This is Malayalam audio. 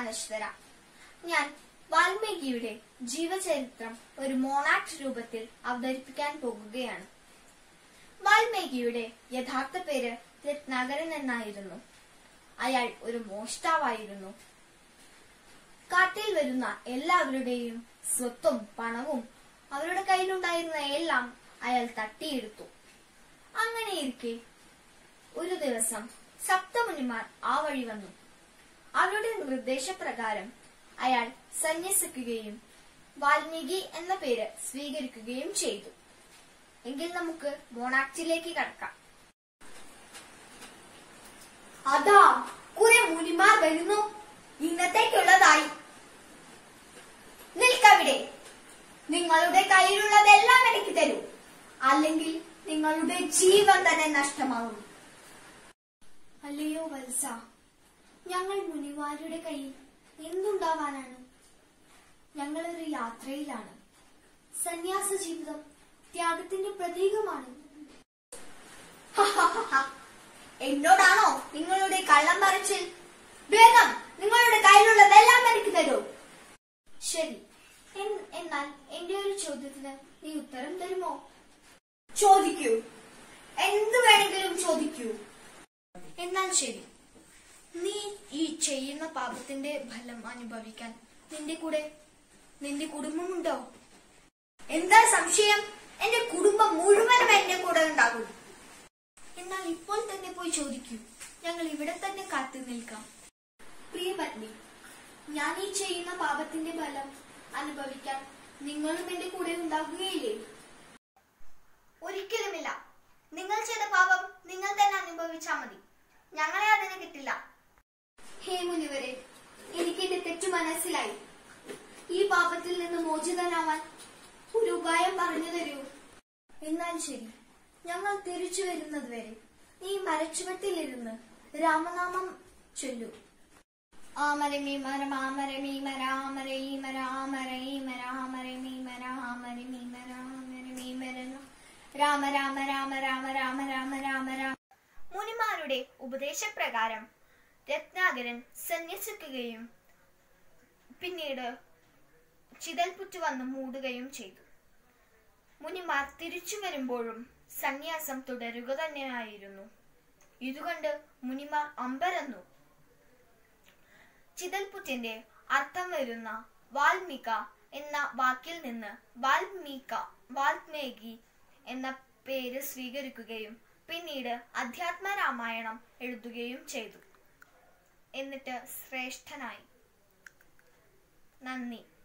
അനശ്വര ഞാൻ വാൽമീകിയുടെ ജീവചരിത്രം ഒരു മോണാക്ട് രൂപത്തിൽ അവതരിപ്പിക്കാൻ പോകുകയാണ് വാൽമീകിയുടെ യഥാർത്ഥ പേര് രത്നാകരൻ എന്നായിരുന്നു അയാൾ ഒരു മോഷ്ടാവായിരുന്നു കാട്ടിൽ വരുന്ന എല്ലാവരുടെയും സ്വത്തും പണവും അവരുടെ കയ്യിലുണ്ടായിരുന്ന എല്ലാം അയാൾ തട്ടിയെടുത്തു അങ്ങനെയിരിക്കെ ഒരു ദിവസം സപ്തമുനിമാർ ആ വഴി വന്നു അവരുടെ നിർദ്ദേശപ്രകാരം അയാൾ സന്യസിക്കുകയും വാൽമീകി എന്ന പേര് സ്വീകരിക്കുകയും ചെയ്തു എങ്കിൽ നമുക്ക് മോണാക്റ്റിലേക്ക് കടക്കാം അതാ കുറെ മുനിമാർ വരുന്നു ഇന്നത്തേക്കുള്ളതായി നിൽക്കവിടെ നിങ്ങളുടെ കയ്യിലുള്ളതെല്ലാം എനിക്ക് തരൂ അല്ലെങ്കിൽ നിങ്ങളുടെ ജീവൻ തന്നെ നഷ്ടമാകും അല്ലയോ വത്സ ഞങ്ങൾ മുനിമാരുടെ കയ്യിൽ എന്തുണ്ടാവാനാണ് ഞങ്ങളൊരു യാത്രയിലാണ് സന്യാസ ജീവിതം ത്യാഗത്തിന്റെ പ്രതീകമാണ് എന്നോടാണോ നിങ്ങളുടെ കള്ളം പറച്ചിൽ വേഗം നിങ്ങളുടെ കയ്യിലുള്ളതെല്ലാം എനിക്ക് തരൂ ശരി എൻ- എന്നാൽ എന്റെ ഒരു ചോദ്യത്തിന് നീ ഉത്തരം തരുമോ ചോദിക്കൂ എന്ത് വേണമെങ്കിലും ചോദിക്കൂ എന്നാൽ ശരി നീ ഈ ചെയ്യുന്ന പാപത്തിന്റെ ഫലം അനുഭവിക്കാൻ നിന്റെ കൂടെ നിന്റെ കുടുംബമുണ്ടോ എന്താ സംശയം എന്റെ കുടുംബം മുഴുവനും എന്റെ കൂടെ ഉണ്ടാകും എന്നാൽ ഇപ്പോൾ തന്നെ പോയി ചോദിക്കൂ ഞങ്ങൾ ഇവിടെ തന്നെ കാത്തു നിൽക്കാം പ്രിയപത്നി ഞാൻ ഈ ചെയ്യുന്ന പാപത്തിന്റെ ഫലം അനുഭവിക്കാൻ നിങ്ങളും എന്റെ കൂടെ ഉണ്ടാകുകയില്ലേ ഒരിക്കലുമില്ല നിങ്ങൾ ചെയ്ത പാപം നിങ്ങൾ തന്നെ അനുഭവിച്ചാൽ മതി ഞങ്ങളെ അതിന് കിട്ടില്ല ഹേ മുനിവരെ എനിക്ക് എന്റെ തെറ്റു മനസ്സിലായി ഈ പാപത്തിൽ നിന്ന് മോചിതനാവാൻ ഒരു ഉപായം പറഞ്ഞു തരൂ എന്നാൽ ശരി ഞങ്ങൾ തിരിച്ചു വരുന്നത് വരെ ഈ മരച്ചുവട്ടിലിരുന്ന് രാമനാമം ചൊല്ലൂ രാമ രാമ രാമ രാമ രാമ രാമ രാമ രാമ മുനിമാരുടെ ഉപദേശപ്രകാരം രത്നാകരൻ സന്യസിക്കുകയും പിന്നീട് ചിതൽപുറ്റ് വന്ന് മൂടുകയും ചെയ്തു മുനിമാർ തിരിച്ചു വരുമ്പോഴും സന്യാസം തുടരുക തന്നെയായിരുന്നു ഇതുകണ്ട് മുനിമാർ അമ്പരന്നു ചിതൽപുറ്റിന്റെ അർത്ഥം വരുന്ന വാൽമീക എന്ന വാക്കിൽ നിന്ന് വാൽമീക വാൽമീകി എന്ന പേര് സ്വീകരിക്കുകയും പിന്നീട് അധ്യാത്മ രാമായണം എഴുതുകയും ചെയ്തു എന്നിട്ട് ശ്രേഷ്ഠനായി നന്ദി